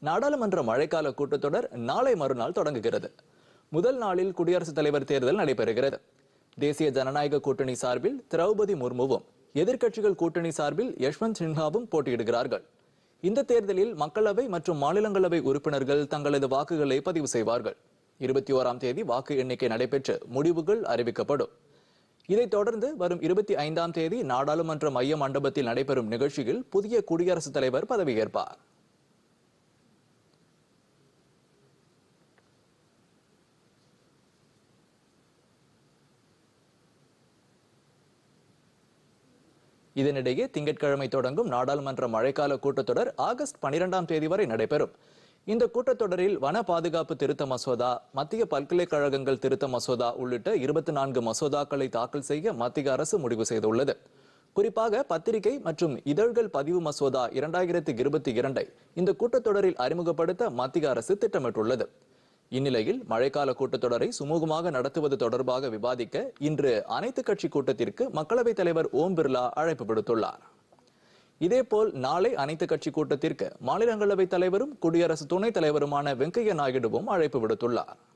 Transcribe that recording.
நாடாளுமன்ற மழைக்கால கூட்டத்தொடர் நாளை மறுநாள் தொடங்குகிறது முதல் நாளில் குடியரசுத் தலைவர் தேர்தல் நடைபெறுகிறது தேசிய ஜனநாயக கூட்டணி சார்பில் திரௌபதி முர்முவும் எதிர்க்கட்சிகள் கூட்டணி சார்பில் யஷ்வந்த் சின்ஹாவும் போட்டியிடுகிறார்கள் இந்த தேர்தலில் மக்களவை மற்றும் மாநிலங்களவை உறுப்பினர்கள் தங்களது வாக்குகளை பதிவு செய்வார்கள் இருபத்தி ஓராம் தேதி வாக்கு எண்ணிக்கை நடைபெற்று முடிவுகள் அறிவிக்கப்படும் இதைத் தொடர்ந்து வரும் இருபத்தி ஐந்தாம் தேதி நாடாளுமன்ற மைய மண்டபத்தில் நடைபெறும் நிகழ்ச்சியில் புதிய குடியரசுத் தலைவர் பதவியேற்பார் இதனிடையே திங்கட்கிழமை தொடங்கும் நாடாளுமன்ற மழைக்கால கூட்டத்தொடர் ஆகஸ்ட் பனிரெண்டாம் தேதி வரை நடைபெறும் இந்த கூட்டத்தொடரில் வன பாதுகாப்பு திருத்த மசோதா மத்திய பல்கலைக்கழகங்கள் திருத்த மசோதா உள்ளிட்ட இருபத்தி நான்கு மசோதாக்களை தாக்கல் செய்ய மத்திய அரசு முடிவு செய்துள்ளது குறிப்பாக பத்திரிகை மற்றும் இதழ்கள் பதிவு மசோதா இரண்டாயிரத்தி இருபத்தி இரண்டை இந்த கூட்டத்தொடரில் அறிமுகப்படுத்த மத்திய அரசு திட்டமிட்டுள்ளது இந்நிலையில் மழைக்கால கூட்டத்தொடரை சுமூகமாக நடத்துவது தொடர்பாக விவாதிக்க இன்று அனைத்து கட்சி கூட்டத்திற்கு மக்களவைத் தலைவர் ஓம் பிர்லா அழைப்பு விடுத்துள்ளார் இதேபோல் நாளை அனைத்து கட்சி கூட்டத்திற்கு மாநிலங்களவைத் தலைவரும் குடியரசு துணைத் தலைவருமான வெங்கையா நாயுடுவும் அழைப்பு விடுத்துள்ளார்